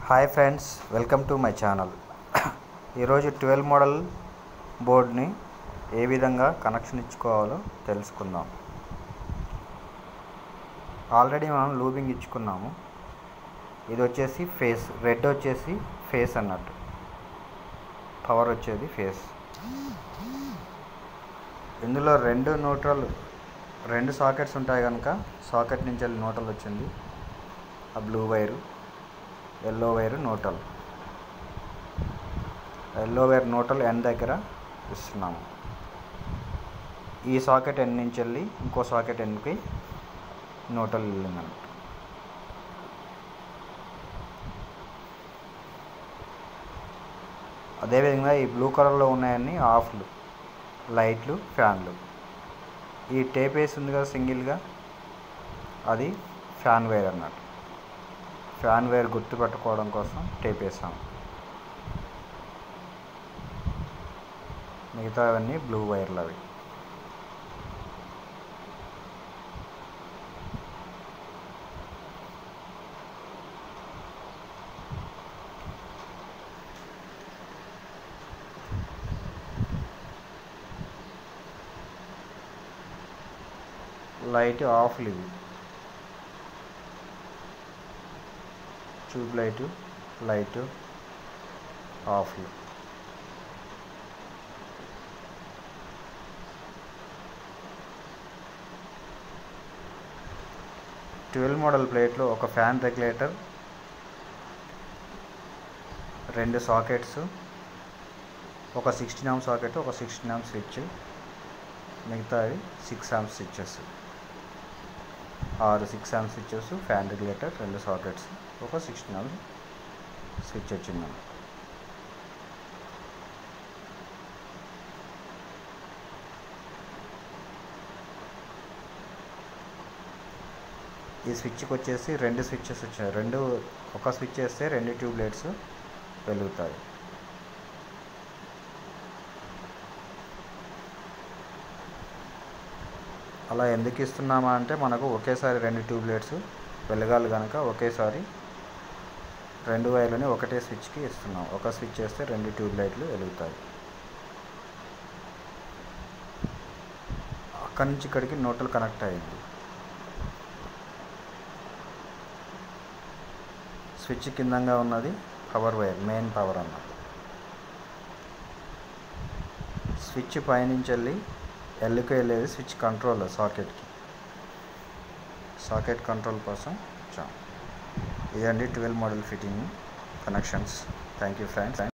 hi friends welcome to my channel ఈరోజు twelve model బోర్డ్ని ఏ విధంగా కనెక్షన్ ఇచ్చుకోవాలో తెలుసుకుందాం ఆల్రెడీ మనం లూబింగ్ ఇచ్చుకున్నాము ఇది వచ్చేసి ఫేస్ రెడ్ వచ్చేసి ఫేస్ అన్నట్టు పవర్ వచ్చేది ఫేస్ ఇందులో రెండు న్యూట్రల్ రెండు సాకెట్స్ ఉంటాయి కనుక సాకెట్ నుంచి వెళ్ళి న్యూట్రల్ వచ్చింది ఆ blue wire yellow wire neutral yellow wire neutral end దగ్గర ఇస్తున్నాము ఈ సాకెట్ ఎండ్ నుంచి వెళ్ళి ఇంకో సాకెట్ ఎండ్కి నోటల్ వెళ్ళిందన్నమాట అదేవిధంగా ఈ బ్లూ కలర్లో ఉన్నాయన్నీ ఆఫ్లు లైట్లు ఫ్యాన్లు ఈ టేప్ వేసి ఉంది కదా సింగిల్గా అది ఫ్యాన్ వైర్ అన్నట్టు ఫ్యాన్ వైర్ గుర్తుపెట్టుకోవడం కోసం టేప్ వేసాం మిగతావన్నీ బ్లూ వైర్లు అవి లైట్ ఆఫ్లు ఇవి ట్యూబ్ లైటు లైటు ఆఫ్లు ట్వెల్వ్ మోడల్ ప్లేట్లో ఒక ఫ్యాన్ రెగ్యులేటర్ రెండు సాకెట్స్ ఒక సిక్స్టీన్ ఆమ్ సాకెట్ ఒక సిక్స్టీన్ ఆమ్ స్విచ్ మిగతావి సిక్స్ ఆమ్ స్విచ్చెస్ ఆరు six amp switches fan regulator రెండు సాకెట్స్ ఒక సిక్స్టీన్ ఆమ్ స్విచ్ వచ్చిందండి ఈ స్విచ్కి వచ్చేసి రెండు స్విచ్చెస్ వచ్చాయి రెండు ఒక స్విచ్ వేస్తే రెండు ట్యూబ్ లైట్స్ వెలుగుతాయి అలా ఎందుకు ఇస్తున్నామా అంటే మనకు ఒకేసారి రెండు ట్యూబ్ లైట్స్ వెలగాలి కనుక ఒకేసారి రెండు వైర్లని ఒకటే స్విచ్కి ఇస్తున్నాం ఒక స్విచ్ వేస్తే రెండు ట్యూబ్ లైట్లు వెలుగుతాయి అక్కడి నుంచి ఇక్కడికి నోటల్ కనెక్ట్ అయ్యింది స్విచ్ కిందంగా ఉన్నది పవర్ వైర్ మెయిన్ పవర్ అన్న స్విచ్ పైనుంచి వెళ్ళి ఎల్లుకి వెళ్ళేది స్విచ్ కంట్రోల్ సాకెట్కి సాకెట్ కంట్రోల్ కోసం వచ్చాం ఇదండి twelve model fitting connections thank you friends